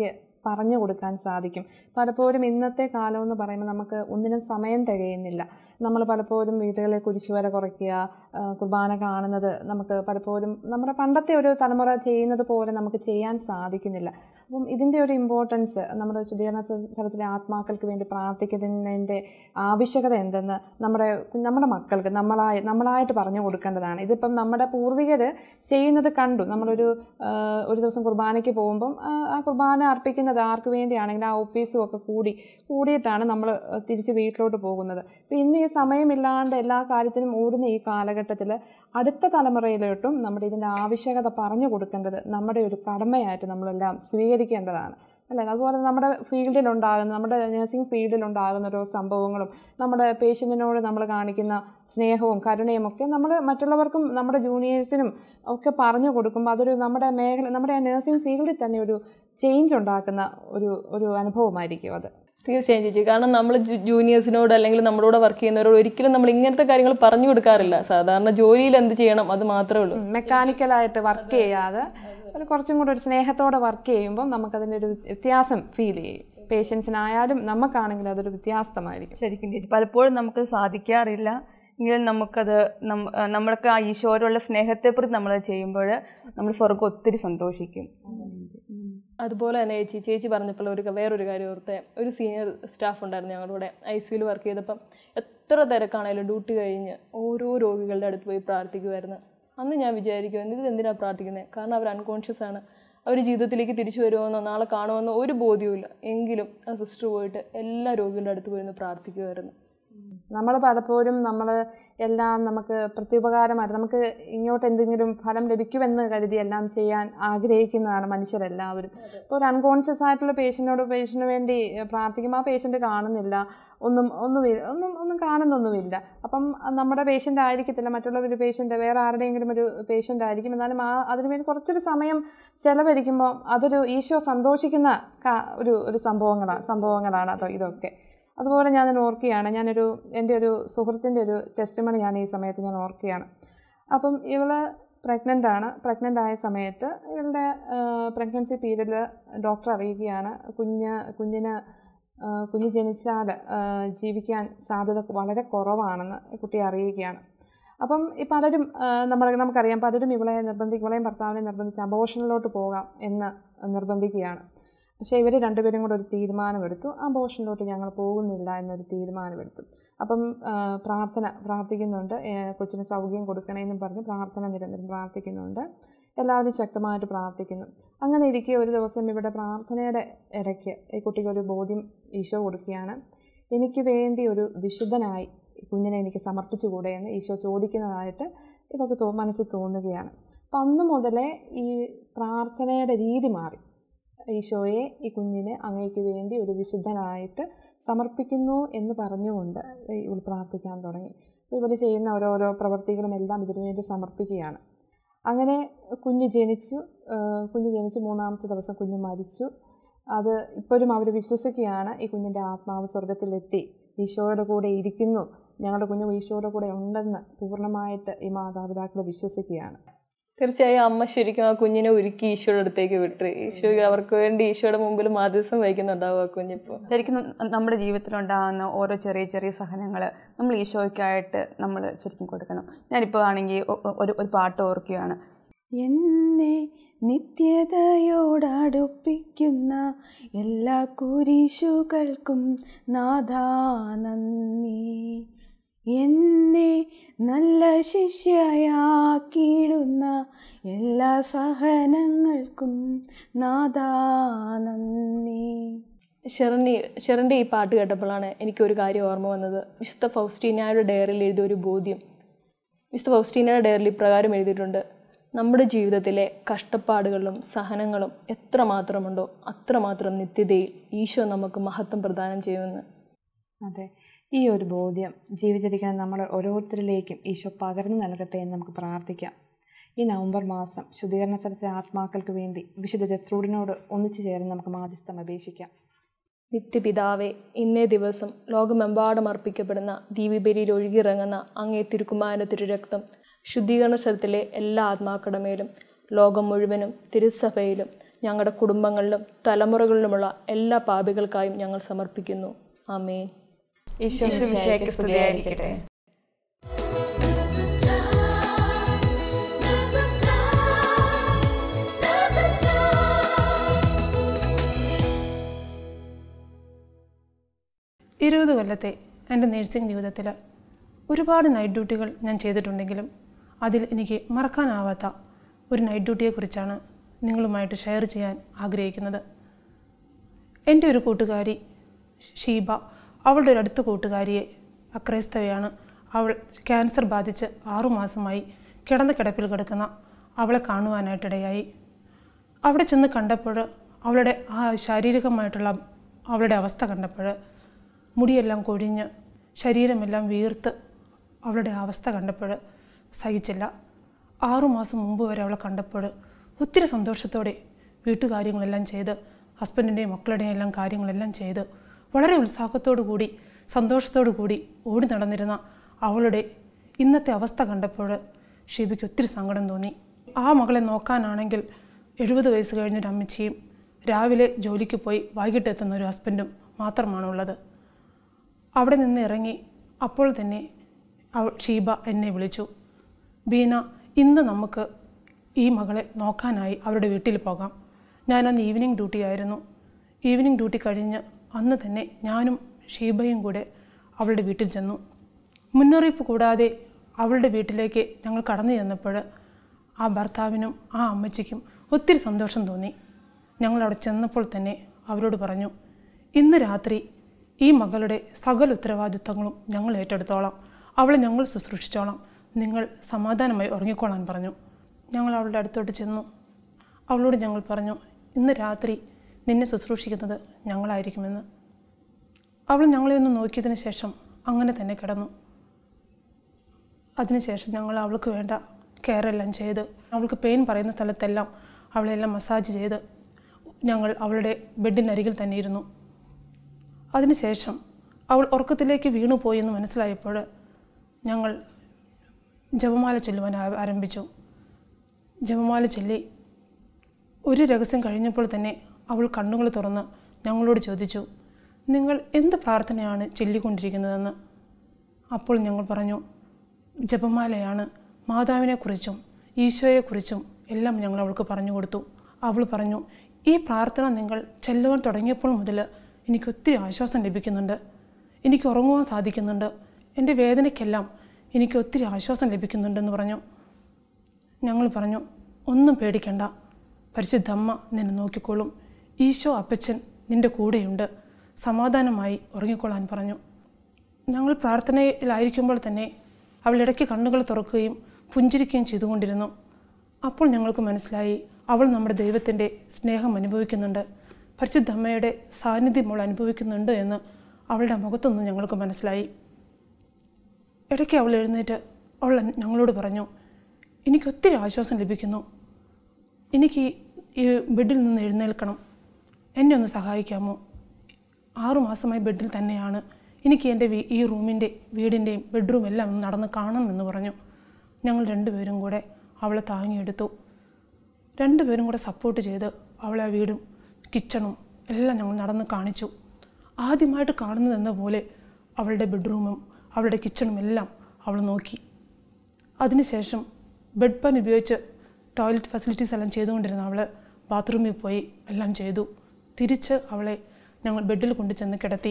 പറഞ്ഞു കൊടുക്കാൻ സാധിക്കും പലപ്പോഴും ഇന്നത്തെ കാലം എന്ന് പറയുമ്പോൾ നമുക്ക് ഒന്നിനും സമയം തികയുന്നില്ല നമ്മൾ പലപ്പോഴും വീടുകളിൽ കുരിശുവര കുറയ്ക്കുക ആ, കുർബാന കാണുന്നത് നമുക്ക് പലപ്പോഴും നമ്മുടെ പണ്ടത്തെ ഒരു തലമുറ ചെയ്യുന്നത് പോലെ നമുക്ക് ചെയ്യാൻ സാധിക്കുന്നില്ല അപ്പം ഇതിൻ്റെ ഒരു ഇമ്പോർട്ടൻസ് നമ്മുടെ ശുദ്ധീകരണ സ്ഥ- സ്ഥലത്തിലെ ആത്മാക്കൾക്ക് വേണ്ടി പ്രാർത്ഥിക്കുന്നതിൻ്റെ ആവശ്യകത എന്തെന്ന് നമ്മുടെ നമ്മുടെ മക്കൾക്ക് നമ്മളായി നമ്മളായിട്ട് പറഞ്ഞു കൊടുക്കേണ്ടതാണ് ഇതിപ്പം നമ്മുടെ പൂർവികർ ചെയ്യുന്നത് കണ്ടു നമ്മളൊരു ആ, ഒരു ദിവസം കുർബാനയ്ക്ക് പോകുമ്പം ആ, ആ കുർബാന അർപ്പിക്കുന്നത് ആർക്ക് വേണ്ടിയാണെങ്കിൽ ആ ഒപ്പീസും ഒക്കെ കൂടി കൂടിയിട്ടാണ് നമ്മൾ തിരിച്ച് വീട്ടിലോട്ട് പോകുന്നത് അപ്പം ഇന്ന് ഈ സമയമില്ലാണ്ട് എല്ലാ കാര്യത്തിനും ഓടുന്ന ഈ കാലഘട്ടത്തിൽ അടുത്ത തലമുറയിലോട്ടും നമ്മുടെ ഇതിൻ്റെ ആവശ്യകത പറഞ്ഞു കൊടുക്കേണ്ടത് നമ്മുടെ ഒരു കടമയായിട്ട് നമ്മളെല്ലാം സ്വീകരിക്കേണ്ടതാണ് അല്ലേ അതുപോലെ നമ്മുടെ ഫീൽഡിലുണ്ടാകുന്ന നമ്മുടെ നഴ്സിംഗ് ഫീൽഡിലുണ്ടാകുന്ന ഓരോ സംഭവങ്ങളും നമ്മുടെ പേഷ്യൻറ്റിനോട് നമ്മൾ കാണിക്കുന്ന സ്നേഹവും കരുണയും ഒക്കെ നമ്മൾ മറ്റുള്ളവർക്കും നമ്മുടെ ജൂനിയേഴ്സിനും ഒക്കെ പറഞ്ഞു കൊടുക്കുമ്പോൾ അതൊരു നമ്മുടെ മേഖല നമ്മുടെ നഴ്സിംഗ് ഫീൽഡിൽ തന്നെ ഒരു ചേഞ്ച് ഉണ്ടാക്കുന്ന ഒരു ഒരു അനുഭവമായിരിക്കും അത് തീർച്ചയായും ചേച്ചി കാരണം നമ്മൾ ജൂനിയേഴ്സിനോട് അല്ലെങ്കിൽ നമ്മുടെ കൂടെ വർക്ക് ചെയ്യുന്നവരോട് ഒരിക്കലും നമ്മൾ ഇങ്ങനത്തെ കാര്യങ്ങൾ പറഞ്ഞു കൊടുക്കാറില്ല സാധാരണ ജോലിയിൽ എന്ത് ചെയ്യണം അത് മാത്രമേ ഉള്ളൂ മെക്കാനിക്കലായിട്ട് വർക്ക് ചെയ്യാതെ ഒരു കുറച്ചും കൂടെ ഒരു സ്നേഹത്തോടെ വർക്ക് ചെയ്യുമ്പോൾ നമുക്കതിൻ്റെ ഒരു വ്യത്യാസം ഫീൽ ചെയ്യും പേഷ്യൻസിനായാലും നമുക്കാണെങ്കിലും അതൊരു വ്യത്യാസമായിരിക്കും ശരിക്കും ചേച്ചി പലപ്പോഴും നമുക്ക് സാധിക്കാറില്ല എങ്കിലും നമുക്കത് നമ്മ നമ്മൾക്ക് ആ ഈശോയോടുള്ള സ്നേഹത്തെക്കുറിച്ച് നമ്മൾ ചെയ്യുമ്പോൾ നമ്മൾ സ്വർഗം ഒത്തിരി സന്തോഷിക്കും അതുപോലെ തന്നെ ചേച്ചി ചേച്ചി പറഞ്ഞപ്പോൾ ഒരു വേറൊരു കാര്യം ഓർത്തെ ഒരു സീനിയർ സ്റ്റാഫ് ഉണ്ടായിരുന്നു ഞങ്ങളുടെ കൂടെ ഐ സിയുയിൽ വർക്ക് ചെയ്തപ്പം എത്ര തിരക്കാണേലും ഡ്യൂട്ടി കഴിഞ്ഞ് ഓരോ രോഗികളുടെ അടുത്ത് പോയി പ്രാർത്ഥിക്കുമായിരുന്നു അന്ന് ഞാൻ വിചാരിക്കുമായിരുന്നു ഇത് എന്തിനാണ് പ്രാർത്ഥിക്കുന്നത് കാരണം അവർ അൺകോൺഷ്യസ് ആണ് അവർ ജീവിതത്തിലേക്ക് തിരിച്ചു വരുമെന്നോ നാളെ കാണുമെന്നോ ഒരു ബോധ്യവുമില്ല എങ്കിലും ആ സിസ്റ്റർ പോയിട്ട് എല്ലാ രോഗികളുടെ അടുത്ത് പോയിരുന്ന് പ്രാർത്ഥിക്കുമായിരുന്നു നമ്മൾ പലപ്പോഴും നമ്മൾ എല്ലാം നമുക്ക് പ്രത്യുപകാരമായിട്ട് നമുക്ക് ഇങ്ങോട്ട് എന്തെങ്കിലും ഫലം ലഭിക്കുമെന്ന് കരുതി എല്ലാം ചെയ്യാൻ ആഗ്രഹിക്കുന്നതാണ് മനുഷ്യരെല്ലാവരും ഇപ്പോൾ ഒരു അൺകോൺഷ്യസ് ആയിട്ടുള്ള പേഷ്യൻറ്റിനോട് പേഷ്യൻറ്റിന് വേണ്ടി പ്രാർത്ഥിക്കുമ്പോൾ ആ പേഷ്യൻ്റ് കാണുന്നില്ല ഒന്നും ഒന്നുമില്ല ഒന്നും ഒന്നും കാണുന്നൊന്നുമില്ല അപ്പം നമ്മുടെ പേഷ്യൻ്റ് ആയിരിക്കത്തില്ല മറ്റുള്ള ഒരു പേഷ്യൻ്റ് വേറെ ആരുടെയെങ്കിലും ഒരു പേഷ്യൻ്റ് ആയിരിക്കും എന്നാലും ആ അതിനുവേണ്ടി കുറച്ചൊരു സമയം ചെലവഴിക്കുമ്പോൾ അതൊരു ഈശോ സന്തോഷിക്കുന്ന കാ- ഒരു ഒരു സംഭവങ്ങളാണ് സംഭവങ്ങളാണ് അത് ഇതൊക്കെ അതുപോലെ ഞാൻ അതിന് ഓർക്കുകയാണ് ഞാനൊരു എൻ്റെ ഒരു സുഹൃത്തിൻ്റെ ഒരു ടെസ്റ്റിമണി ഞാൻ ഈ സമയത്ത് ഞാൻ ഓർക്കുകയാണ് അപ്പം ഇവള് പ്രഗ്നൻ്റ് ആണ് പ്രഗ്നൻ്റ് ആയ സമയത്ത് ഇവളുടെ പ്രഗ്നൻസി പീരീഡിൽ ഡോക്ടർ അറിയിക്കുകയാണ് കുഞ്ഞ് കുഞ്ഞിന് ആ, കുഞ്ഞ് ജനിച്ചാൽ ആ, ജീവിക്കാൻ സാധ്യത വളരെ കുറവാണെന്ന് ഈ കുട്ടിയെ അറിയിക്കുകയാണ് അപ്പം ഈ പലരും ആ, നമ്മൾ നമുക്കറിയാം പലരും ഇവളെ നിർബന്ധി ഇവളെയും ഭർത്താവിനെ നിർബന്ധിച്ച് അബോഷനിലോട്ട് പോകാം എന്ന് നിർബന്ധിക്കുകയാണ് പക്ഷേ ഇവർ രണ്ടുപേരും കൂടെ ഒരു തീരുമാനമെടുത്തു അബോഷനിലോട്ട് ഞങ്ങൾ പോകുന്നില്ല എന്നൊരു തീരുമാനമെടുത്തു അപ്പം ആ, പ്രാർത്ഥന പ്രാർത്ഥിക്കുന്നുണ്ട് ഏ, കൊച്ചിന് സൗകര്യം കൊടുക്കണമെന്നും പറഞ്ഞ് പ്രാർത്ഥന നിരന്തരം പ്രാർത്ഥിക്കുന്നുണ്ട് എല്ലാവരും ശക്തമായിട്ട് പ്രാർത്ഥിക്കുന്നു അങ്ങനെ ഇരിക്കെ ഒരു ദിവസം ഇവിടെ പ്രാർത്ഥനയുടെ ഇടയ്ക്ക് ഈ കുട്ടിക്ക് ഒരു ബോധ്യം ഈശോ കൊടുക്കുകയാണ് എനിക്ക് വേണ്ടി ഒരു വിശുദ്ധനായി ഈ കുഞ്ഞിനെ എനിക്ക് സമർപ്പിച്ചുകൂടെ എന്ന് ഈശോ ചോദിക്കുന്നതായിട്ട് ഇതൊക്കെ തോ മനസ്സിൽ തോന്നുകയാണ് അപ്പം അന്ന് മുതലേ ഈ പ്രാർത്ഥനയുടെ രീതി മാറി ഈശോയെ ഈ കുഞ്ഞിനെ അങ്ങേക്ക് വേണ്ടി ഒരു വിശുദ്ധനായിട്ട് സമർപ്പിക്കുന്നു എന്ന് പറഞ്ഞുകൊണ്ട് ഇവൾ പ്രാർത്ഥിക്കാൻ തുടങ്ങി ഇവർ ചെയ്യുന്ന ഓരോരോ പ്രവർത്തികളും എല്ലാം ഇതിനു വേണ്ടി സമർപ്പിക്കുകയാണ് അങ്ങനെ കുഞ്ഞ് ജനിച്ചു ആ, കുഞ്ഞ് ജനിച്ച് മൂന്നാമത്തെ ദിവസം കുഞ്ഞ് മരിച്ചു അത് ഇപ്പോഴും അവർ വിശ്വസിക്കുകയാണ് ഈ കുഞ്ഞിൻ്റെ ആത്മാവ് സ്വർഗത്തിലെത്തി ഈശോയുടെ കൂടെ ഇരിക്കുന്നു ഞങ്ങളുടെ കുഞ്ഞ് ഈശോയുടെ കൂടെ ഉണ്ടെന്ന് പൂർണ്ണമായിട്ട് ഈ മാതാപിതാക്കൾ വിശ്വസിക്കുകയാണ് തീർച്ചയായും അമ്മ ശരിക്കും ആ കുഞ്ഞിനെ ഒരുക്കി ഈശോയുടെ അടുത്തേക്ക് വിട്ട് ഈശോ അവർക്ക് വേണ്ടി ഈശോയുടെ മുമ്പിൽ മാധ്യസ്ഥം വഹിക്കുന്നുണ്ടാവും ആ കുഞ്ഞിപ്പോൾ ശരിക്കും ന- നമ്മുടെ ജീവിതത്തിലുണ്ടാകുന്ന ഓരോ ചെറിയ ചെറിയ സഹനങ്ങൾ നമ്മൾ ഈശോയ്ക്കായിട്ട് നമ്മൾ ശരിക്കും കൊടുക്കണം ഞാനിപ്പോൾ ആണെങ്കിൽ ഒ- ഒ- ഒരു ഒരു പാട്ട് ഓർക്കുകയാണ് എന്നെ നിത്യതയോടടുപ്പിക്കുന്ന എല്ലാ കുരിശുകൾക്കും നാഥാ നന്ദി എന്നെ നല്ല ശിഷ്യയാക്കിയിടുന്ന എല്ലാ സഹനങ്ങൾക്കും നാഥാ നന്ദി ഷെറിൻ്റെ ഷെറിൻ്റെ ഈ പാട്ട് കേട്ടപ്പോഴാണ് എനിക്കൊരു കാര്യം ഓർമ്മ വന്നത് വിശുദ്ധ ഫൗസ്റ്റീനയുടെ ഡയറിയിൽ എഴുതിയ ഒരു ബോധ്യം വിശുദ്ധ ഫൗസ്റ്റീനയുടെ ഡയറിയിൽ ഇപ്രകാരം എഴുതിയിട്ടുണ്ട് നമ്മുടെ ജീവിതത്തിലെ കഷ്ടപ്പാടുകളും സഹനങ്ങളും എത്രമാത്രമുണ്ടോ അത്രമാത്രം നിത്യതയിൽ ഈശോ നമുക്ക് മഹത്വം പ്രദാനം ചെയ്യുമെന്ന് അതെ ഈ ഒരു ബോധ്യം ജീവിച്ചിരിക്കുന്ന നമ്മൾ ഓരോരുത്തരിലേക്കും ഈശോ പകർന്നു നൽകട്ടെ എന്ന് നമുക്ക് പ്രാർത്ഥിക്കാം ഈ നവംബർ മാസം ശുദ്ധീകരണ സ്ഥലത്തിലെ ആത്മാക്കൾക്ക് വേണ്ടി വിശുദ്ധ ജത്രൂടിനോട് ഒന്നിച്ചു ചേർന്ന് നമുക്ക് മാധ്യസ്ഥം അപേക്ഷിക്കാം നിത്യപിതാവേ ഇന്നേ ദിവസം ലോകമെമ്പാടും അർപ്പിക്കപ്പെടുന്ന ദീപിബലിയിൽ ഒഴുകിയിറങ്ങുന്ന അങ്ങേ തിരുക്കുമാരൻ്റെ തിരുരക്തം ശുദ്ധീകരണ സ്ഥലത്തിലെ എല്ലാ ആത്മാക്കളുടെ മേലും ലോകം മുഴുവനും തിരുസഭയിലും ഞങ്ങളുടെ കുടുംബങ്ങളിലും തലമുറകളിലുമുള്ള എല്ലാ പാപികൾക്കായും ഞങ്ങൾ സമർപ്പിക്കുന്നു ആമേൻ ഈശോ ഈശോമിശിഹായ്ക്ക് സ്തുതിയായിരിക്കട്ടെ This is time. This is time. This is time. ഇരുപത് കൊല്ലത്തെ എൻ്റെ നേഴ്സിംഗ് ജീവിതത്തിൽ ഒരുപാട് നൈറ്റ് ഡ്യൂട്ടികൾ ഞാൻ ചെയ്തിട്ടുണ്ടെങ്കിലും അതിൽ എനിക്ക് മറക്കാനാവാത്ത ഒരു നൈറ്റ് ഡ്യൂട്ടിയെക്കുറിച്ചാണ് നിങ്ങളുമായിട്ട് ഷെയർ ചെയ്യാൻ ആഗ്രഹിക്കുന്നത് എൻ്റെ ഒരു കൂട്ടുകാരി ഷീബ അവളുടെ ഒരു അടുത്ത കൂട്ടുകാരിയെ അക്രൈസ്തവയാണ് അവൾ ക്യാൻസർ ബാധിച്ച് ആറുമാസമായി കിടന്ന കിടപ്പിൽ കിടക്കുന്ന അവളെ കാണുവാനായിട്ടിടയായി അവിടെ ചെന്ന് കണ്ടപ്പോൾ അവളുടെ ആ ശാരീരികമായിട്ടുള്ള അവളുടെ അവസ്ഥ കണ്ടപ്പോൾ മുടിയെല്ലാം കൊഴിഞ്ഞ് ശരീരമെല്ലാം വീർത്ത് അവളുടെ അവസ്ഥ കണ്ടപ്പോൾ സഹിച്ചില്ല ആറുമാസം മുമ്പ് വരെ അവളെ കണ്ടപ്പോൾ ഒത്തിരി സന്തോഷത്തോടെ വീട്ടുകാര്യങ്ങളെല്ലാം ചെയ്ത് ഹസ്ബൻഡിൻ്റെയും മക്കളുടെയും എല്ലാം കാര്യങ്ങളെല്ലാം ചെയ്ത് വളരെ ഉത്സാഹത്തോടു കൂടി സന്തോഷത്തോടു കൂടി ഓടി നടന്നിരുന്ന അവളുടെ ഇന്നത്തെ അവസ്ഥ കണ്ടപ്പോൾ ഷീബയ്ക്ക് ഒത്തിരി സങ്കടം തോന്നി ആ മകളെ നോക്കാനാണെങ്കിൽ എഴുപത് വയസ്സ് കഴിഞ്ഞൊരു അമ്മച്ചിയും രാവിലെ ജോലിക്ക് പോയി വൈകിട്ട് എത്തുന്ന ഒരു ഹസ്ബൻഡും മാത്രമാണുള്ളത് അവിടെ നിന്ന് ഇറങ്ങി അപ്പോൾ തന്നെ അവൾ ഷീബ എന്നെ വിളിച്ചു ബീന ഇന്ന് നമുക്ക് ഈ മകളെ നോക്കാനായി അവരുടെ വീട്ടിൽ പോകാം ഞാനന്ന് ഈവനിങ് ഡ്യൂട്ടി ആയിരുന്നു ഈവനിങ് ഡ്യൂട്ടി കഴിഞ്ഞ് അന്ന് തന്നെ ഞാനും ഷീബയും കൂടെ അവളുടെ വീട്ടിൽ ചെന്നു മുന്നറിയിപ്പ് കൂടാതെ അവളുടെ വീട്ടിലേക്ക് ഞങ്ങൾ കടന്നു ചെന്നപ്പോൾ ആ ഭർത്താവിനും ആ അമ്മച്ചിക്കും ഒത്തിരി സന്തോഷം തോന്നി ഞങ്ങൾ അവിടെ ചെന്നപ്പോൾ തന്നെ അവരോട് പറഞ്ഞു ഇന്ന് രാത്രി ഈ മകളുടെ സകല ഉത്തരവാദിത്തങ്ങളും ഞങ്ങൾ ഏറ്റെടുത്തോളാം അവളെ ഞങ്ങൾ ശുശ്രൂഷിച്ചോളാം നിങ്ങൾ സമാധാനമായി ഉറങ്ങിക്കോളാൻ പറഞ്ഞു ഞങ്ങൾ അവളുടെ അടുത്തോട്ട് ചെന്നു അവളോട് ഞങ്ങൾ പറഞ്ഞു ഇന്ന് രാത്രി നിന്നെ ശുശ്രൂഷിക്കുന്നത് ഞങ്ങളായിരിക്കുമെന്ന് അവൾ ഞങ്ങളെ ഒന്ന് നോക്കിയതിന് ശേഷം അങ്ങനെ തന്നെ കിടന്നു അതിനുശേഷം ഞങ്ങൾ അവൾക്ക് വേണ്ട കെയർ എല്ലാം ചെയ്ത് അവൾക്ക് പെയിൻ പറയുന്ന സ്ഥലത്തെല്ലാം അവളെല്ലാം മസാജ് ചെയ്ത് ഞങ്ങൾ അവളുടെ ബെഡിനരികിൽ തന്നെ ഇരുന്നു അതിനുശേഷം അവൾ ഉറക്കത്തിലേക്ക് വീണുപോയി എന്ന് മനസ്സിലായപ്പോൾ ഞങ്ങൾ ജപമാല ചൊല്ലുവാൻ ആ- ആരംഭിച്ചു ജപമാല ചൊല്ലി ഒരു രഹസ്യം കഴിഞ്ഞപ്പോൾ തന്നെ അവൾ കണ്ണുകൾ തുറന്ന് ഞങ്ങളോട് ചോദിച്ചു നിങ്ങൾ എന്ത് പ്രാർത്ഥനയാണ് ചൊല്ലിക്കൊണ്ടിരിക്കുന്നതെന്ന് അപ്പോൾ ഞങ്ങൾ പറഞ്ഞു ജപമാലയാണ് മാതാവിനെക്കുറിച്ചും ഈശോയെക്കുറിച്ചും എല്ലാം ഞങ്ങൾ അവൾക്ക് പറഞ്ഞു കൊടുത്തു അവൾ പറഞ്ഞു ഈ പ്രാർത്ഥന നിങ്ങൾ ചെല്ലുവാൻ തുടങ്ങിയപ്പോൾ മുതൽ എനിക്ക് ഒത്തിരി ആശ്വാസം ലഭിക്കുന്നുണ്ട് എനിക്ക് ഉറങ്ങുവാൻ സാധിക്കുന്നുണ്ട് എൻ്റെ വേദനയ്ക്കെല്ലാം എനിക്ക് ഒത്തിരി ആശ്വാസം ലഭിക്കുന്നുണ്ടെന്ന് പറഞ്ഞു ഞങ്ങൾ പറഞ്ഞു ഒന്നും പേടിക്കണ്ട പരിശുദ്ധമ്മ നിന്നെ നോക്കിക്കോളും ഈശോ അപ്പച്ചൻ നിൻ്റെ കൂടെയുണ്ട് സമാധാനമായി ഉറങ്ങിക്കൊള്ളാൻ പറഞ്ഞു ഞങ്ങൾ പ്രാർത്ഥനയിലായിരിക്കുമ്പോൾ തന്നെ അവൾ ഇടയ്ക്ക് കണ്ണുകൾ തുറക്കുകയും പുഞ്ചിരിക്കുകയും ചെയ്തുകൊണ്ടിരുന്നു അപ്പോൾ ഞങ്ങൾക്ക് മനസ്സിലായി അവൾ നമ്മുടെ ദൈവത്തിൻ്റെ സ്നേഹം അനുഭവിക്കുന്നുണ്ട് പരിശുദ്ധ അമ്മയുടെ സാന്നിധ്യം അവൾ അനുഭവിക്കുന്നുണ്ട് എന്ന് അവളുടെ മുഖത്തുനിന്ന് ഞങ്ങൾക്ക് മനസ്സിലായി ഇടയ്ക്ക് അവൾ എഴുന്നേറ്റ് അവൾ ഞങ്ങളോട് പറഞ്ഞു എനിക്ക് ഒത്തിരി ആശ്വാസം ലഭിക്കുന്നു എനിക്ക് ഈ- ഈ ബെഡിൽ നിന്ന് എഴുന്നേൽക്കണം എന്നെ ഒന്ന് സഹായിക്കാമോ ആറുമാസമായി ബെഡിൽ തന്നെയാണ് എനിക്ക് എൻ്റെ വീ- ഈ റൂമിൻ്റെ വീടിൻ്റെയും ബെഡ്റൂം എല്ലാം ഒന്ന് നടന്ന് കാണണമെന്ന് പറഞ്ഞു ഞങ്ങൾ രണ്ടുപേരും കൂടെ അവളെ താങ്ങിയെടുത്തു രണ്ടുപേരും കൂടെ സപ്പോർട്ട് ചെയ്ത് അവളെ ആ വീടും കിച്ചണും എല്ലാം ഞങ്ങൾ നടന്ന് കാണിച്ചു ആദ്യമായിട്ട് കാണുന്നതെന്ന പോലെ അവളുടെ ബെഡ്റൂമും അവളുടെ കിച്ചണും എല്ലാം അവൾ നോക്കി അതിനുശേഷം ബെഡ് പാൻ ഉപയോഗിച്ച് ടോയ്ലറ്റ് ഫെസിലിറ്റീസ് എല്ലാം ചെയ്തുകൊണ്ടിരുന്ന അവൾ ബാത്റൂമിൽ പോയി എല്ലാം ചെയ്തു തിരിച്ച് അവളെ ഞങ്ങൾ ബെഡിൽ കൊണ്ട് ചെന്ന് കിടത്തി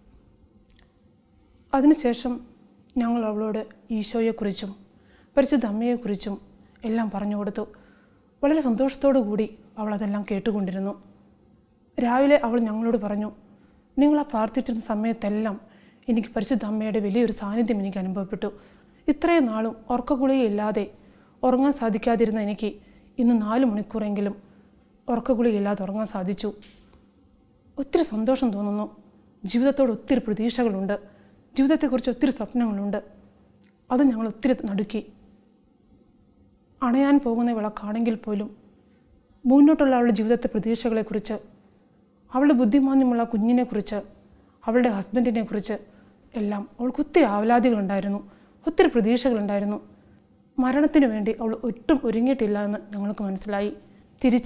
അതിനുശേഷം ഞങ്ങൾ അവളോട് ഈശോയെക്കുറിച്ചും പരിശുദ്ധ അമ്മയെക്കുറിച്ചും എല്ലാം പറഞ്ഞു കൊടുത്തു വളരെ സന്തോഷത്തോടു കൂടി അവൾ അതെല്ലാം കേട്ടുകൊണ്ടിരുന്നു രാവിലെ അവൾ ഞങ്ങളോട് പറഞ്ഞു നിങ്ങൾ ആ പ്രാർത്ഥിച്ചിരുന്ന സമയത്തെല്ലാം എനിക്ക് പരിശുദ്ധ അമ്മയുടെ വലിയൊരു സാന്നിധ്യം എനിക്ക് അനുഭവപ്പെട്ടു ഇത്രയും നാളും ഉറക്കഗുളികയില്ലാതെ ഉറങ്ങാൻ സാധിക്കാതിരുന്ന എനിക്ക് ഇന്ന് നാല് മണിക്കൂറെങ്കിലും ഉറക്കഗുളികയില്ലാതെ ഉറങ്ങാൻ സാധിച്ചു ഒത്തിരി സന്തോഷം തോന്നുന്നു ജീവിതത്തോട് ഒത്തിരി പ്രതീക്ഷകളുണ്ട് ജീവിതത്തെക്കുറിച്ച് ഒത്തിരി സ്വപ്നങ്ങളുണ്ട് അത് ഞങ്ങൾ ഒത്തിരി നടുക്കി അണയാൻ പോകുന്ന വിളക്കാണെങ്കിൽ പോലും മുന്നോട്ടുള്ള അവളുടെ ജീവിതത്തെ പ്രതീക്ഷകളെക്കുറിച്ച് അവളുടെ ബുദ്ധിമാന്യമുള്ള കുഞ്ഞിനെക്കുറിച്ച് അവളുടെ ഹസ്ബൻഡിനെ കുറിച്ച് എല്ലാം അവൾക്ക് ഒത്തിരി ആവലാതികളുണ്ടായിരുന്നു ഒത്തിരി പ്രതീക്ഷകളുണ്ടായിരുന്നു മരണത്തിന് വേണ്ടി അവൾ ഒട്ടും ഒരുങ്ങിയിട്ടില്ല എന്ന് ഞങ്ങൾക്ക് മനസ്സിലായി തിരിച്ച്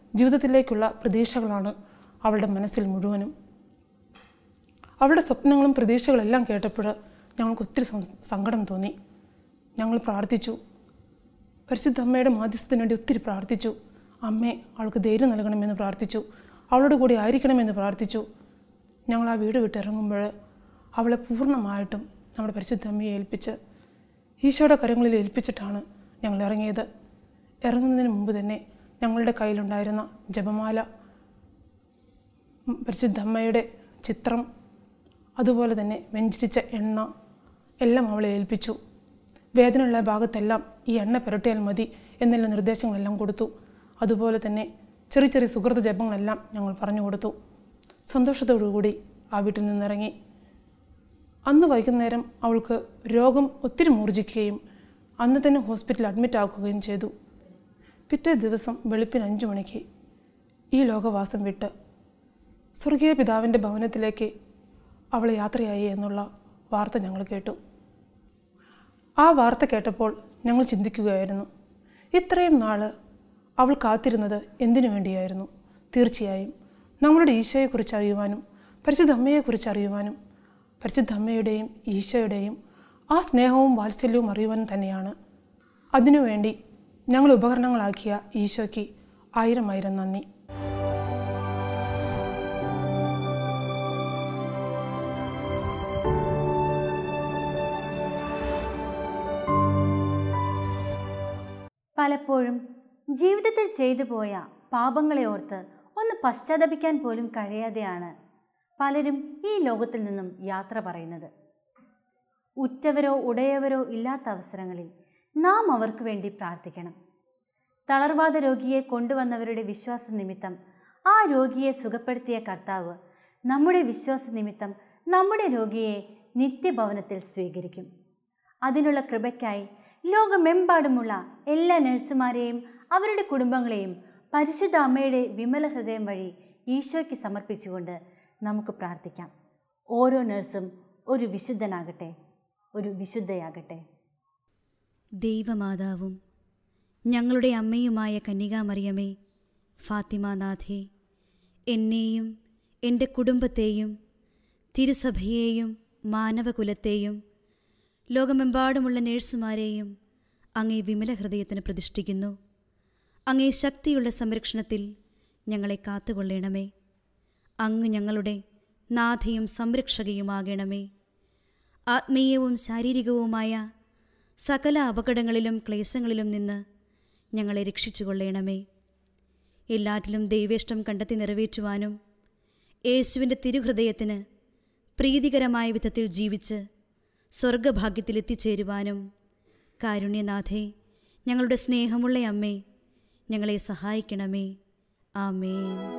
ജീവിതത്തിലേക്കുള്ള പ്രതീക്ഷകളാണ് അവളുടെ മനസ്സിൽ മുഴുവനും അവളുടെ സ്വപ്നങ്ങളും പ്രതീക്ഷകളെല്ലാം കേട്ടപ്പോൾ ഞങ്ങൾക്ക് ഒത്തിരി സം- സങ്കടം തോന്നി ഞങ്ങൾ പ്രാർത്ഥിച്ചു പരിശുദ്ധ അമ്മയുടെ മാധ്യസ്ഥത്തിന് വേണ്ടി ഒത്തിരി പ്രാർത്ഥിച്ചു അമ്മേ അവൾക്ക് ധൈര്യം നൽകണമെന്ന് പ്രാർത്ഥിച്ചു അവളോട് കൂടി ആയിരിക്കണമെന്ന് പ്രാർത്ഥിച്ചു ഞങ്ങൾ ആ വീട് വിട്ടിറങ്ങുമ്പോൾ അവളെ പൂർണ്ണമായിട്ടും നമ്മുടെ പരിശുദ്ധ അമ്മയെ ഏൽപ്പിച്ച് ഈശോയുടെ കരങ്ങളിൽ ഏൽപ്പിച്ചിട്ടാണ് ഞങ്ങൾ ഇറങ്ങിയത് ഇറങ്ങുന്നതിന് മുമ്പ് തന്നെ ഞങ്ങളുടെ കയ്യിലുണ്ടായിരുന്ന ജപമാല ഉം, പരിശുദ്ധ അമ്മയുടെ ചിത്രം അതുപോലെ തന്നെ വെഞ്ചിച്ച എണ്ണ എല്ലാം അവളെ ഏൽപ്പിച്ചു വേദനയുള്ള ഭാഗത്തെല്ലാം ഈ എണ്ണ പുരട്ടിയാൽ മതി എന്നുള്ള നിർദ്ദേശങ്ങളെല്ലാം കൊടുത്തു അതുപോലെ തന്നെ ചെറിയ ചെറിയ സുഹൃത്ത് ജപങ്ങളെല്ലാം ഞങ്ങൾ പറഞ്ഞു കൊടുത്തു സന്തോഷത്തോടുകൂടി ആ വീട്ടിൽ നിന്നിറങ്ങി അന്ന് വൈകുന്നേരം അവൾക്ക് രോഗം ഒത്തിരി മൂർജിക്കുകയും അന്ന് തന്നെ ഹോസ്പിറ്റലിൽ അഡ്മിറ്റ് ആക്കുകയും ചെയ്തു പിറ്റേ ദിവസം വെളുപ്പിന് അഞ്ചു മണിക്ക് ഈ ലോകവാസം വിട്ട് സ്വർഗീയ പിതാവിൻ്റെ ഭവനത്തിലേക്ക് അവൾ യാത്രയായി എന്നുള്ള വാർത്ത ഞങ്ങൾ കേട്ടു ആ വാർത്ത കേട്ടപ്പോൾ ഞങ്ങൾ ചിന്തിക്കുകയായിരുന്നു ഇത്രയും നാൾ അവൾ കാത്തിരുന്നത് എന്തിനു വേണ്ടിയായിരുന്നു തീർച്ചയായും നമ്മളുടെ ഈശോയെക്കുറിച്ച് അറിയുവാനും പരിശുദ്ധ അമ്മയെക്കുറിച്ച് അറിയുവാനും പരിശുദ്ധ അമ്മയുടെയും ഈശോയുടെയും ആ സ്നേഹവും വാത്സല്യവും അറിയുവാനും തന്നെയാണ് അതിനുവേണ്ടി ഞങ്ങൾ ഉപകരണങ്ങളാക്കിയ ഈശോയ്ക്ക് ആയിരം ആയിരം നന്ദി പലപ്പോഴും ജീവിതത്തിൽ ചെയ്തു പോയ പാപങ്ങളെ ഓർത്ത് ഒന്ന് പശ്ചാത്തപിക്കാൻ പോലും കഴിയാതെയാണ് പലരും ഈ ലോകത്തിൽ നിന്നും യാത്ര പറയുന്നത് ഉറ്റവരോ ഉടയവരോ ഇല്ലാത്ത അവസരങ്ങളിൽ നാം അവർക്ക് വേണ്ടി പ്രാർത്ഥിക്കണം തളർവാദ രോഗിയെ കൊണ്ടുവന്നവരുടെ വിശ്വാസ നിമിത്തം ആ രോഗിയെ സുഖപ്പെടുത്തിയ കർത്താവ് നമ്മുടെ വിശ്വാസ നിമിത്തം നമ്മുടെ രോഗിയെ നിത്യഭവനത്തിൽ സ്വീകരിക്കും അതിനുള്ള കൃപയ്ക്കായി ലോകമെമ്പാടുമുള്ള എല്ലാ നഴ്സുമാരെയും അവരുടെ കുടുംബങ്ങളെയും പരിശുദ്ധ അമ്മയുടെ വിമല ഹൃദയം വഴി ഈശോയ്ക്ക് സമർപ്പിച്ചുകൊണ്ട് നമുക്ക് പ്രാർത്ഥിക്കാം ഓരോ നഴ്സും ഒരു വിശുദ്ധനാകട്ടെ ഒരു വിശുദ്ധയാകട്ടെ ദൈവമാതാവും ഞങ്ങളുടെ അമ്മയുമായ കന്യകാമറിയമേ ഫാത്തിമാനാഥേ എന്നെയും എൻ്റെ കുടുംബത്തെയും തിരുസഭയെയും മാനവകുലത്തെയും ലോകമെമ്പാടുമുള്ള നേഴ്സുമാരെയും അങ്ങേ വിമല ഹൃദയത്തിന് പ്രതിഷ്ഠിക്കുന്നു അങ്ങേ ശക്തിയുള്ള സംരക്ഷണത്തിൽ ഞങ്ങളെ കാത്തുകൊള്ളണമേ അങ്ങ് ഞങ്ങളുടെ നാഥയും സംരക്ഷകയുമാകണമേ ആത്മീയവും ശാരീരികവുമായ സകല അപകടങ്ങളിലും ക്ലേശങ്ങളിലും നിന്ന് ഞങ്ങളെ രക്ഷിച്ചുകൊള്ളണമേ എല്ലാറ്റിലും ദൈവേഷ്ടം കണ്ടെത്തി നിറവേറ്റുവാനും യേശുവിൻ്റെ തിരുഹൃദയത്തിന് പ്രീതികരമായ വിധത്തിൽ ജീവിച്ച് സ്വർഗഭാഗ്യത്തിൽ എത്തിച്ചേരുവാനും കാരുണ്യനാഥേ ഞങ്ങളുടെ സ്നേഹമുള്ള അമ്മേ ഞങ്ങളെ സഹായിക്കണമേ ആമേൻ